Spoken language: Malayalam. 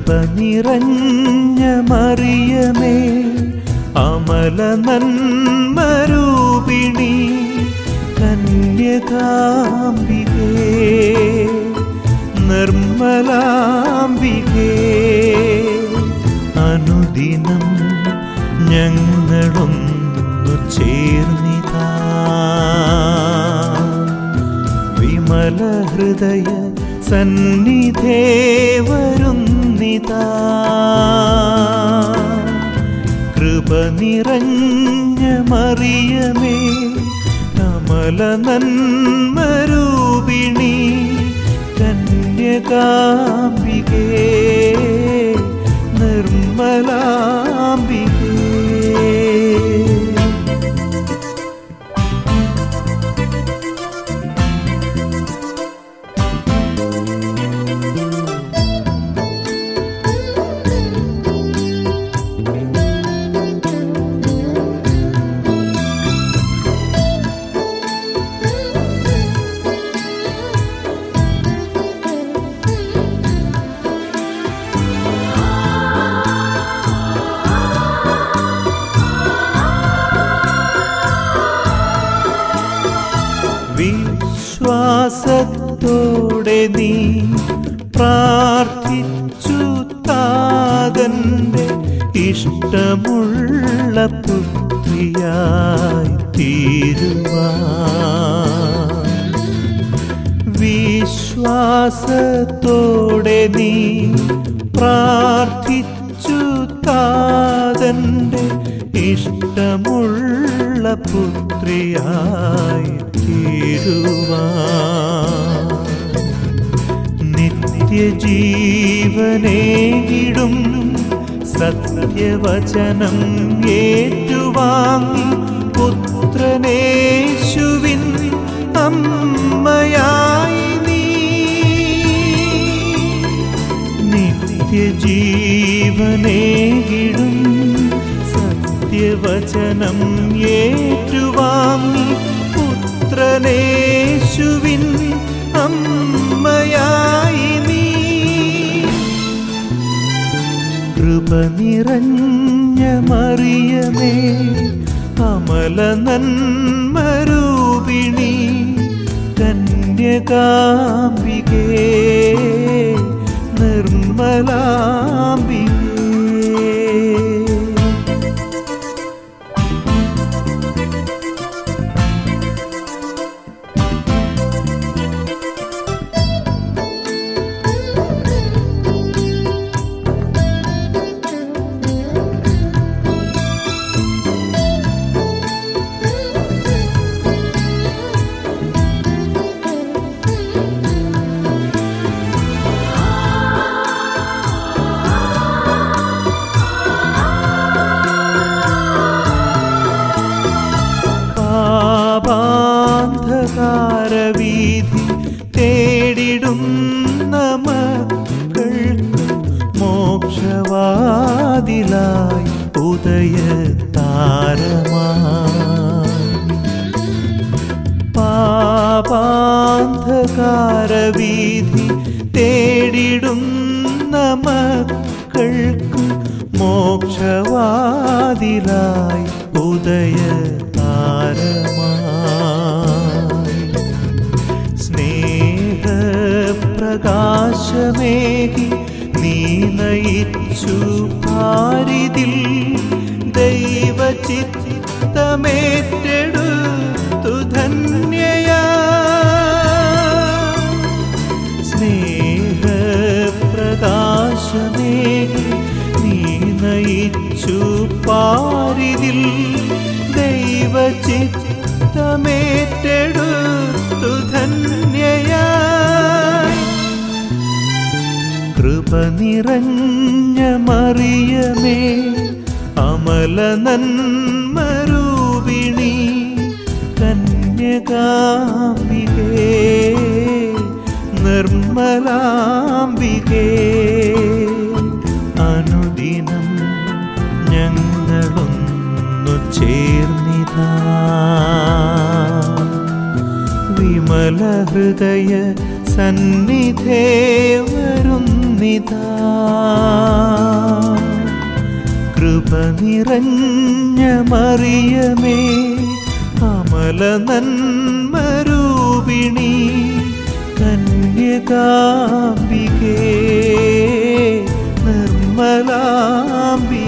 കൃപ നിറഞ്ഞ മറിയമേ അമല നന്മരൂപിണി കന്യകാംബികേ നിർമ്മലാംബികേ അനുദിനം ഞങ്ങളൊന്നു ചേർന്നിതാ വിമല ഹൃദയ സന്നിധേ വരുന്നിതാ കൃപ നിറഞ്ഞ മറിയമേ കമല നന്മരൂപിണി കന്യകാംബികേ നിർമ്മലാംബികേ വിശ്വാസത്തോടെ നീ പ്രാർത്ഥിച്ചു താതന്റെ ഇഷ്ടമുള്ള പുത്രിയായി തീരുവാൻ വിശ്വാസത്തോടെ നീ പ്രാർത്ഥിച്ചു താതന്റെ ഇഷ്ടമുള്ള പുത്രിയായി തീരുവാൻ നിത്യജീവനേകിടും സത്യവചനം ഏറ്റുവാങ്ങി പുത്രനേശുവിൻ അമ്മയായി നീ നിത്യജീവനേകിടും സത്യവചനം ഏറ്റുവാങ്ങി പുത്രനേശുവിൻ അമ്മയായി നീ കൃപ നിറഞ്ഞ മറിയമേ അമല നന്മരൂപിണി കന്യകാംബികേ നിർമ്മലാംബികേ പാപാന്ധകാരവീഥി തേടിടുന്ന മക്കൾക്ക് മോക്ഷവാതിലായി ഉദയ പാപാന്ധകാരവീഥി തേടിടുന്ന മക്കൾക്ക് മോക്ഷവാതിലായി ഉദയ താരമായി സ്നേഹപ്രകാശമേകി നീ നയിച്ചു പാരിതിൽ ദൈവചിത്തമേറ്റെടുത്തു ധന്യയാ സ്നേഹപ്രകാശമേകി നീ നയിച്ചു പാരിതിൽ ദൈവചിത്തമേറ്റെടുത്തു ധന്യയായി കൃപ നിറഞ്ഞ മറിയമേ അമല നന്മരൂപിണി കന്യകാംബികേ നിർമ്മലാംബികേ അനുദിനം ഞങ്ങളൊന്നു ചേർന്നിതാ വിമല ഹൃദയ സന്നിധേ വരുന്ന ചേർന്നിതാ കൃപ നിറഞ്ഞ മറിയമേ അമല നന്മരൂപിണി കന്യകാംബികേ നിർമ്മലാംബികേ